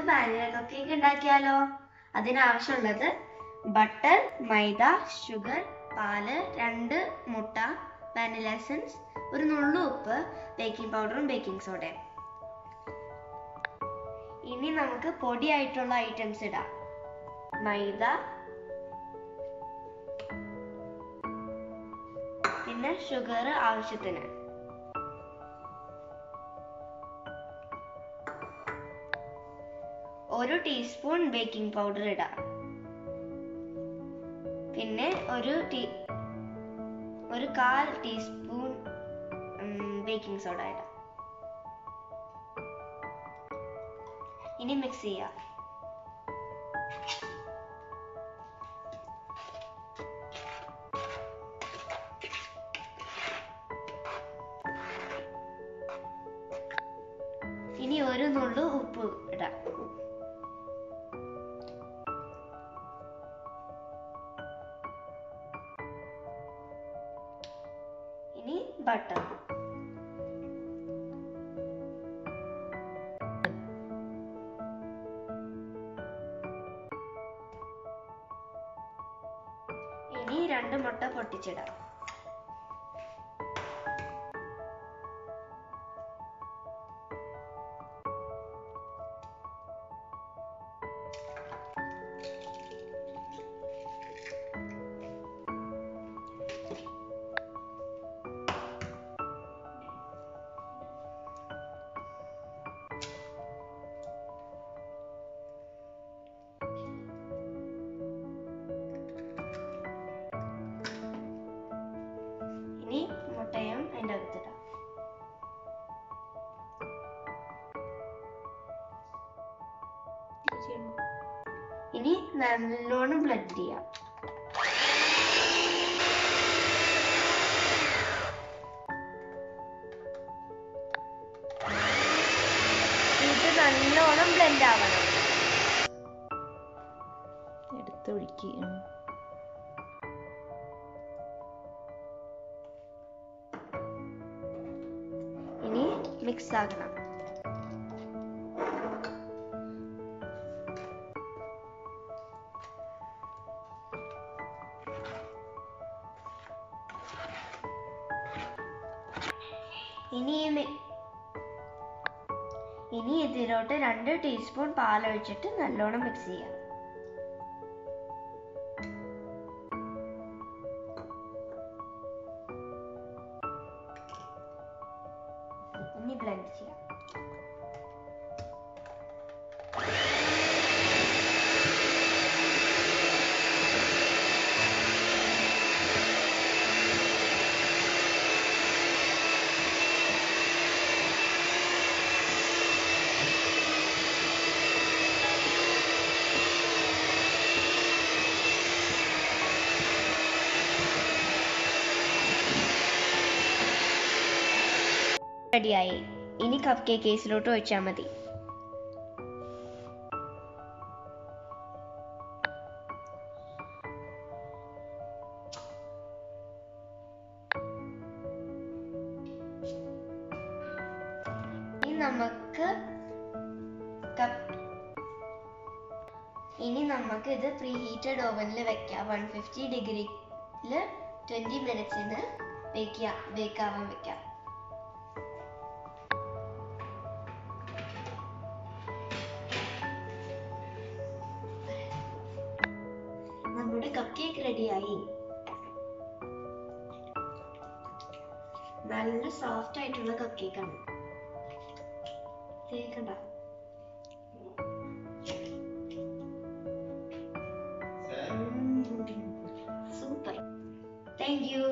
Vanilla cup cake ഉണ്ടാക്കിയാലോ അതിനാവശ്യമുള്ളത് butter മൈദ sugar പാല് രണ്ട് മുട്ട വാനില എസൻസ് ഒരു നുള്ളു ഉപ്പ് ബേക്കിംഗ് പൗഡറും ബേക്കിംഗ് സോഡയും ഇനി നമുക്ക് പൊടിയായിട്ടുള്ള ഐറ്റംസ് ഇടാം മൈദ പിന്നെ ഷുഗർ ആവശ്യത്തിന് ഒരു ടീസ്പൂൺ ബേക്കിംഗ് പൗഡർ ഇടാം പിന്നെ ഒരു ടീ ഒരു കാൽ ടീസ്പൂൺ ബേക്കിംഗ് സോഡ ഇടാം ഇനി മിക്സ് ചെയ്യാം ഇനി ഒരു നുള്ളു ഉപ്പ് ഇടാം ഇനി ബട്ടർ ഇനി രണ്ട് മുട്ട പൊട്ടിച്ചിടാം ഇനി മുട്ടയും അതിൻ്റെ അകത്തിടാം ഇനി നല്ലോണം ബ്ലെൻഡ് ചെയ്യാം ഇത് നല്ലോണം ബ്ലെൻഡ് ആവണം എടുത്തൊഴിക്ക് ഉം. ഇനി മിക്സ് ആക്കണം ഇനി ഈ മി- ഇനി ഇതിലോട്ട് രണ്ട് ടീസ്പൂൺ പാലൊഴിച്ചിട്ട് നല്ലോണം മിക്സ് ചെയ്യാം ഇനി ബ്ലെൻഡ് ചെയ്യാം റെഡിയായി ഇനി കപ്പ് കേക്ക് കേസിലോട്ട് ഒഴിച്ചാൽ മതി ഇനി നമുക്ക് കപ്പ് ഇനി നമുക്ക് ഇത് പ്രീ ഹീറ്റഡ് ഓവനിൽ വെക്കാം വൺ ഫിഫ്റ്റി ഡിഗ്രിയിൽ ട്വൻറ്റി മിനിറ്റ്സിന് ബേക്ക് ബേക്ക് ആവാൻ വെക്കാം നമ്മുടെ കപ്പ് കേക്ക് റെഡിയായി നല്ല സോഫ്റ്റ് ആയിട്ടുള്ള കപ്പ് കേക്കാണ് കേക്കണ്ട സൂപ്പർ താങ്ക് യു